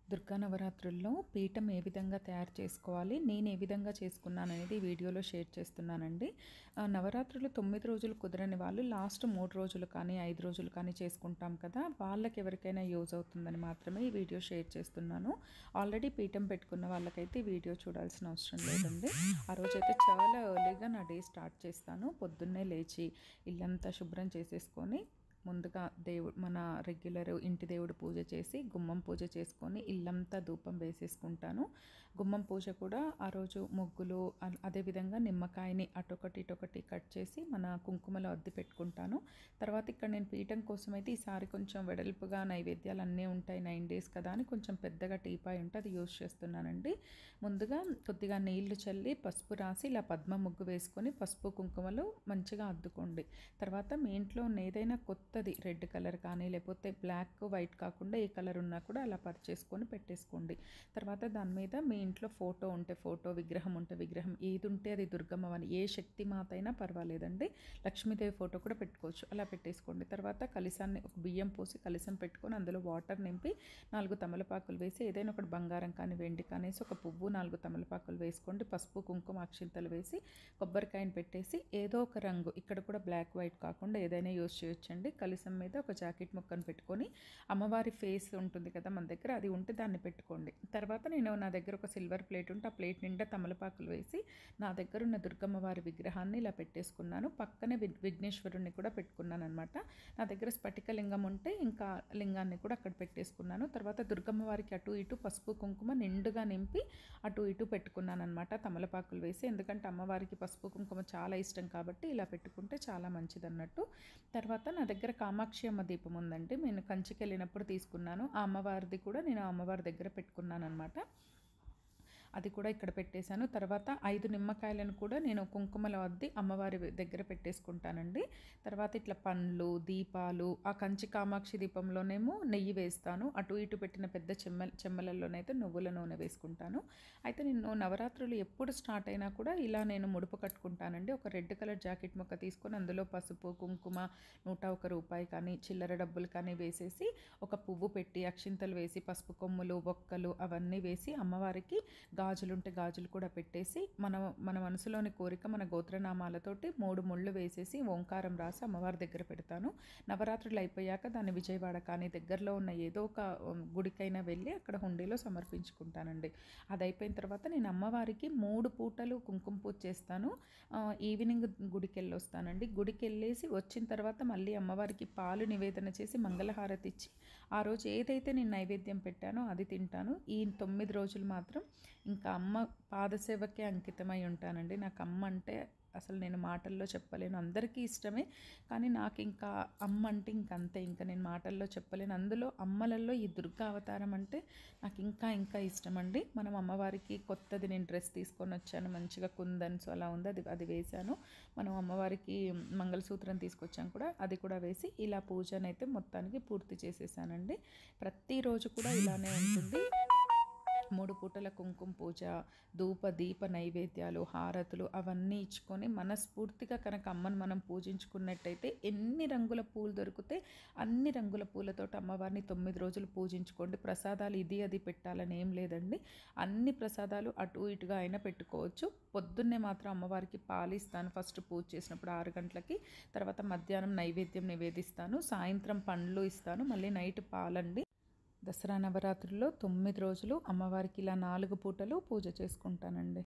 దుర్గా నవరాత్రుల్లో పీఠం ఏ విధంగా తయారు చేసుకోవాలి నేను ఏ విధంగా చేసుకున్నాను అనేది ఈ వీడియోలో షేర్ చేస్తున్నానండి ఆ, నవరాత్రులు తొమ్మిది రోజులు కుదరని వాళ్ళు లాస్ట్ మూడు రోజులు కానీ ఐదు రోజులు కానీ చేసుకుంటాం కదా వాళ్ళకి ఎవరికైనా యూజ్ అవుతుందని మాత్రమే ఈ వీడియో షేర్ చేస్తున్నాను ఆల్రెడీ పీఠం పెట్టుకున్న వాళ్ళకైతే ఈ వీడియో చూడాల్సిన అవసరం లేదండి ఆ రోజైతే చాలా ఎర్లీగా నా డే స్టార్ట్ చేస్తాను పొద్దున్నే లేచి ఇల్లంతా శుభ్రం చేసేసుకొని ముందుగా దేవుడు మన రెగ్యులర్ ఇంటి దేవుడు పూజ చేసి గుమ్మం పూజ చేసుకొని ఇల్లంతా ధూపం వేసేసుకుంటాను గుమ్మం పూజ కూడా ఆ రోజు ముగ్గులు అ- అదేవిధంగా నిమ్మకాయని అటొకటి ఇటొకటి కట్ చేసి మన కుంకుమలో అద్ది పెట్టుకుంటాను తర్వాత ఇక్కడ నేను పీఠం కోసం అయితే ఈసారి కొంచెం వెడల్పుగా నైవేద్యాలు అన్నీ ఉంటాయి నైన్ డేస్ కదా అని కొంచెం పెద్దగా టీపాయ్ ఉంటే అది యూస్ చేస్తున్నానండి ముందుగా కొద్దిగా నీళ్లు చల్లి పసుపు రాసి ఇలా పద్మ ముగ్గు వేసుకొని పసుపు కుంకుమలు మంచిగా అద్దుకోండి తర్వాత మీ ఇంట్లో ఉన్న ఏదైనా కొత్తది రెడ్ కలర్ కానీ లేకపోతే బ్లాక్ వైట్ కాకుండా ఏ కలర్ ఉన్నా కూడా అలా పరిచేసుకొని పెట్టేసుకోండి తర్వాత దాని మీద మీ ఇంట్లో ఫోటో ఉంటే ఫోటో విగ్రహం ఉంటే విగ్రహం ఏది ఉంటే అది దుర్గమ్మ అని ఏ శక్తి మాత అయినా పర్వాలేదండి లక్ష్మీదేవి ఫోటో కూడా పెట్టుకోవచ్చు అలా పెట్టేసుకోండి తర్వాత కలిసాన్ని ఒక బియ్యం పోసి కలిసం పెట్టుకొని అందులో వాటర్ నింపి నాలుగు తమలపాకులు వేసి ఏదైనా ఒకటి బంగారం కానీ వెండి కానీ వేసి ఒక పువ్వు నాలుగు తమలపాకులు వేసుకోండి పసుపు కుంకుమ అక్షింతలు వేసి కొబ్బరికాయని పెట్టేసి ఏదో ఒక రంగు ఇక్కడ కూడా బ్లాక్ వైట్ కాకుండా ఏదైనా యూస్ చేయొచ్చండి కలిసం మీద ఒక జాకెట్ ముక్కను పెట్టుకొని అమ్మవారి ఫేస్ ఉంటుంది కదా మన దగ్గర అది ఉంటే దాన్ని పెట్టుకోండి తర్వాత నేను నా దగ్గర ఒక సిల్వర్ ప్లేట్ ఉంటే ఆ ప్లేట్ నిండా తమలపాకులు వేసి నా దగ్గర ఉన్న దుర్గమ్మ వారి విగ్రహాన్ని ఇలా పెట్టేసుకున్నాను పక్కనే వి- విఘ్నేశ్వరుణ్ణి కూడా పెట్టుకున్నాను అనమాట నా దగ్గర స్ఫటిక లింగం ఉంటే ఇంకా లింగాన్ని కూడా అక్కడ పెట్టేసుకున్నాను తర్వాత దుర్గమ్మ వారికి అటు ఇటు పసుపు కుంకుమ నిండుగా నింపి అటు ఇటు పెట్టుకున్నాను అనమాట తమలపాకులు వేసి ఎందుకంటే అమ్మవారికి పసుపు కుంకుమ చాలా ఇష్టం కాబట్టి ఇలా పెట్టుకుంటే చాలా మంచిది అన్నట్టు తర్వాత నా దగ్గర కామాక్షి అమ్మ దీపం ఉందండి నేను కంచికి వెళ్ళినప్పుడు తీసుకున్నాను ఆ అమ్మవారిది కూడా నేను ఆ అమ్మవారి దగ్గర పెట్టుకున్నాను అనమాట అది కూడా ఇక్కడ పెట్టేశాను తర్వాత ఐదు నిమ్మకాయలను కూడా నేను కుంకుమలో అద్ది అమ్మవారి దగ్గర పెట్టేసుకుంటానండి తర్వాత ఇట్లా పండ్లు దీపాలు ఆ కంచి కామాక్షి దీపంలోనేమో నెయ్యి వేస్తాను అటు ఇటు పెట్టిన పెద్ద చెమ్మ చెమ్మలలోనైతే నువ్వుల నూనె వేసుకుంటాను అయితే నేను నవరాత్రులు ఎప్పుడు స్టార్ట్ అయినా కూడా ఇలా నేను ముడుపు కట్టుకుంటానండి ఒక రెడ్ కలర్ జాకెట్ మొక్క తీసుకొని అందులో పసుపు కుంకుమ నూట ఒక రూపాయి కానీ చిల్లర డబ్బులు కానీ వేసేసి ఒక పువ్వు పెట్టి అక్షింతలు వేసి పసుపు కొమ్ములు బొక్కలు అవన్నీ వేసి అమ్మవారికి గాజులు ఉంటే గాజులు కూడా పెట్టేసి మన మన మనసులోని కోరిక మన గోత్రనామాలతోటి మూడు ముళ్ళు వేసేసి ఓంకారం రాసి అమ్మవారి దగ్గర పెడతాను నవరాత్రులు అయిపోయాక దాన్ని విజయవాడ కానీ దగ్గరలో ఉన్న ఏదో ఒక ఉమ్, గుడికైనా వెళ్ళి అక్కడ హుండీలో సమర్పించుకుంటానండి అది అయిపోయిన తర్వాత నేను అమ్మవారికి మూడు పూటలు కుంకుమ పూజ చేస్తాను ఆ, ఈవినింగ్ గుడికి వెళ్ళి వస్తానండి గుడికి వెళ్ళేసి వచ్చిన తర్వాత మళ్ళీ అమ్మవారికి పాలు నివేదన చేసి మంగళహారతి ఇచ్చి ఆ రోజు ఏదైతే నేను నైవేద్యం పెట్టానో అది తింటాను ఈ తొమ్మిది రోజులు మాత్రం ఇంకా అమ్మ పాదసేవకే అంకితమై ఉంటానండి నాకు అమ్మ అంటే అసలు నేను మాటల్లో చెప్పలేను అందరికీ ఇష్టమే కానీ నాకు ఇంకా అమ్మ అంటే ఇంక అంతే ఇంకా నేను మాటల్లో చెప్పలేను అందులో అమ్మలలో ఈ దుర్గా అవతారం అంటే నాకు ఇంకా ఇంకా ఇష్టం అండి మనం అమ్మవారికి కొత్తది నేను డ్రెస్ తీసుకొని వచ్చాను మంచిగా కుందన్స్ అలా ఉంది అది అది వేశాను మనం అమ్మవారికి మంగళసూత్రం తీసుకొచ్చాం కూడా అది కూడా వేసి ఇలా పూజనైతే మొత్తానికి పూర్తి చేసేసానండి ప్రతిరోజు కూడా ఇలానే ఉంటుంది మూడు పూటల కుంకుమ పూజ ధూప దీప నైవేద్యాలు హారతులు అవన్నీ ఇచ్చుకొని మనస్ఫూర్తిగా కనుక అమ్మను మనం పూజించుకున్నట్టయితే ఎన్ని రంగుల పూలు దొరికితే అన్ని రంగుల పూలతో అమ్మవారిని తొమ్మిది రోజులు పూజించుకోండి ప్రసాదాలు ఇది అది పెట్టాలని ఏం లేదండి అన్ని ప్రసాదాలు అటు ఇటుగా అయినా పెట్టుకోవచ్చు పొద్దున్నే మాత్రం అమ్మవారికి పాలు ఇస్తాను ఫస్ట్ పూజ చేసినప్పుడు ఆరు గంటలకి తర్వాత మధ్యాహ్నం నైవేద్యం నివేదిస్తాను సాయంత్రం పండ్లు ఇస్తాను మళ్ళీ నైట్ పాలండి దసరా నవరాత్రుల్లో తొమ్మిది రోజులు అమ్మవారికి ఇలా నాలుగు పూటలు పూజ చేసుకుంటానండి